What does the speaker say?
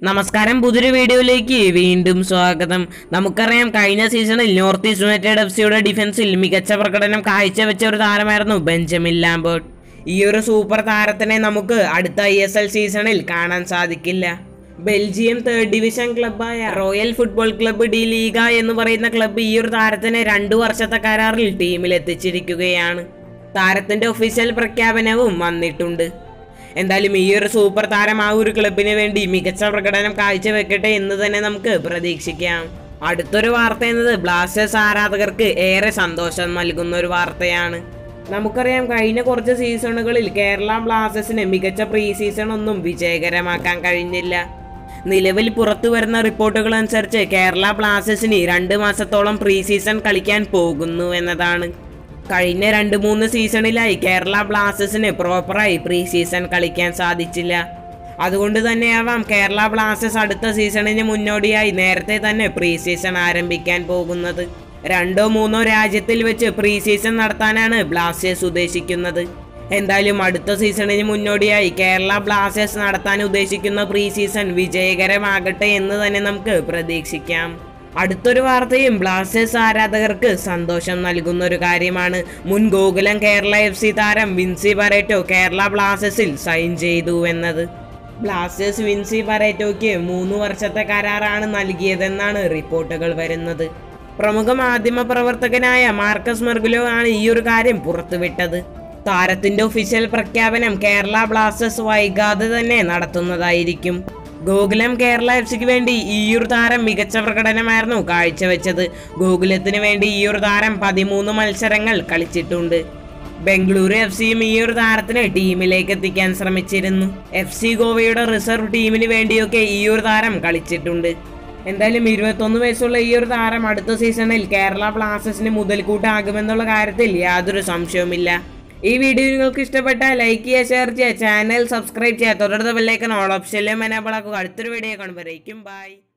നമസ്കാരം പുതിയൊരു വീഡിയോയിലേക്ക് വീണ്ടും സ്വാഗതം നമുക്കറിയാം കഴിഞ്ഞ സീസണിൽ നോർത്ത് ഈസ്റ്റ് യുണൈറ്റഡ് എഫ് സിയുടെ ഡിഫൻസിൽ മികച്ച പ്രകടനം കാഴ്ചവെച്ച ഒരു താരമായിരുന്നു ബെഞ്ചമിൻ ലാംബേർട്ട് ഈ ഒരു സൂപ്പർ താരത്തിനെ നമുക്ക് അടുത്ത ഐ എസ് എൽ സീസണിൽ കാണാൻ സാധിക്കില്ല ബെൽജിയം തേർഡ് ഡിവിഷൻ ക്ലബ്ബായ റോയൽ ഫുട്ബോൾ ക്ലബ്ബ് ഡി ലീഗ എന്ന് പറയുന്ന ക്ലബ്ബ് ഈ ഒരു താരത്തിനെ രണ്ടു വർഷത്തെ കരാറിൽ ടീമിൽ എത്തിച്ചിരിക്കുകയാണ് താരത്തിന്റെ ഒഫീഷ്യൽ പ്രഖ്യാപനവും വന്നിട്ടുണ്ട് എന്തായാലും ഈ ഒരു സൂപ്പർ താരം ആ ഒരു ക്ലബിന് വേണ്ടി മികച്ച പ്രകടനം കാഴ്ചവെക്കട്ടെ എന്ന് തന്നെ നമുക്ക് പ്രതീക്ഷിക്കാം അടുത്തൊരു വാർത്ത എന്നത് ബ്ലാസ്റ്റേഴ്സ് ആരാധകർക്ക് ഏറെ സന്തോഷം നൽകുന്ന ഒരു വാർത്തയാണ് നമുക്കറിയാം കഴിഞ്ഞ കുറച്ച് സീസണുകളിൽ കേരള ബ്ലാസ്റ്റേഴ്സിന് മികച്ച പ്രീ സീസൺ ഒന്നും വിജയകരമാക്കാൻ കഴിഞ്ഞില്ല നിലവിൽ പുറത്തു വരുന്ന റിപ്പോർട്ടുകൾ അനുസരിച്ച് കേരള ബ്ലാസ്റ്റേഴ്സിന് രണ്ട് മാസത്തോളം പ്രീ സീസൺ കളിക്കാൻ പോകുന്നു എന്നതാണ് കഴിഞ്ഞ രണ്ട് മൂന്ന് സീസണിലായി കേരള ബ്ലാസ്റ്റേഴ്സിന് പ്രോപ്പറായി പ്രീ സീസൺ കളിക്കാൻ സാധിച്ചില്ല അതുകൊണ്ട് തന്നെയാവാം കേരള ബ്ലാസ്റ്റേഴ്സ് അടുത്ത സീസണിന് മുന്നോടിയായി നേരത്തെ തന്നെ പ്രീ സീസൺ ആരംഭിക്കാൻ പോകുന്നത് രണ്ടോ മൂന്നോ രാജ്യത്തിൽ വെച്ച് പ്രീ സീസൺ നടത്താനാണ് ബ്ലാസ്റ്റേഴ്സ് ഉദ്ദേശിക്കുന്നത് എന്തായാലും അടുത്ത സീസണിന് മുന്നോടിയായി കേരള ബ്ലാസ്റ്റേഴ്സ് നടത്താൻ ഉദ്ദേശിക്കുന്ന പ്രീ സീസൺ വിജയകരമാകട്ടെ എന്ന് തന്നെ നമുക്ക് പ്രതീക്ഷിക്കാം അടുത്തൊരു വാർത്തയും ബ്ലാസ്റ്റേഴ്സ് ആരാധകർക്ക് സന്തോഷം നൽകുന്ന ഒരു കാര്യമാണ് മുൻ ഗോകുലം കേരള എഫ് സി താരം വിൻസി പരേറ്റോ കേരള ബ്ലാസ്റ്റേഴ്സിൽ സൈൻ ചെയ്തു എന്നത് ബ്ലാസ്റ്റേഴ്സ് വിൻസി പരേറ്റോയ്ക്ക് മൂന്ന് വർഷത്തെ കരാറാണ് നൽകിയതെന്നാണ് റിപ്പോർട്ടുകൾ വരുന്നത് പ്രമുഖ മാധ്യമ പ്രവർത്തകനായ മാർക്കസ് മെർഗുലോ ആണ് ഈ ഒരു കാര്യം പുറത്തുവിട്ടത് താരത്തിന്റെ ഒഫീഷ്യൽ പ്രഖ്യാപനം കേരള ബ്ലാസ്റ്റേഴ്സ് വൈകാതെ തന്നെ നടത്തുന്നതായിരിക്കും ഗോകുലം കേരള എഫ് സിക്ക് വേണ്ടി ഈ ഒരു താരം മികച്ച പ്രകടനമായിരുന്നു കാഴ്ചവെച്ചത് ഗോകുലത്തിന് വേണ്ടി ഈ ഒരു താരം പതിമൂന്ന് മത്സരങ്ങൾ കളിച്ചിട്ടുണ്ട് ബംഗളൂരു എഫ് സിയും ഈ ഒരു താരത്തിനെ ടീമിലേക്ക് എത്തിക്കാൻ ശ്രമിച്ചിരുന്നു എഫ് സി ഗോവയുടെ റിസർവ് ടീമിന് വേണ്ടിയൊക്കെ ഈ ഒരു താരം കളിച്ചിട്ടുണ്ട് എന്തായാലും ഇരുപത്തൊന്ന് വയസ്സുള്ള ഈ ഒരു താരം അടുത്ത സീസണിൽ കേരള ബ്ലാസ്റ്റേഴ്സിന് മുതൽക്കൂട്ടാകുമെന്നുള്ള കാര്യത്തിൽ യാതൊരു സംശയവുമില്ല ഈ വീഡിയോ നിങ്ങൾക്ക് ഇഷ്ടപ്പെട്ടാൽ ലൈക്ക് ചെയ്യുക ഷെയർ ചെയ്യുക ചാനൽ സബ്സ്ക്രൈബ് ചെയ്യുക തുടർന്ന് ബെല്ലൈക്കൺ ഓൾ ഓപ്ഷനിലും എനേബിൾ ആക്കുക അടുത്തൊരു വീഡിയോ കാണുമ്പോഴേക്കും ബൈ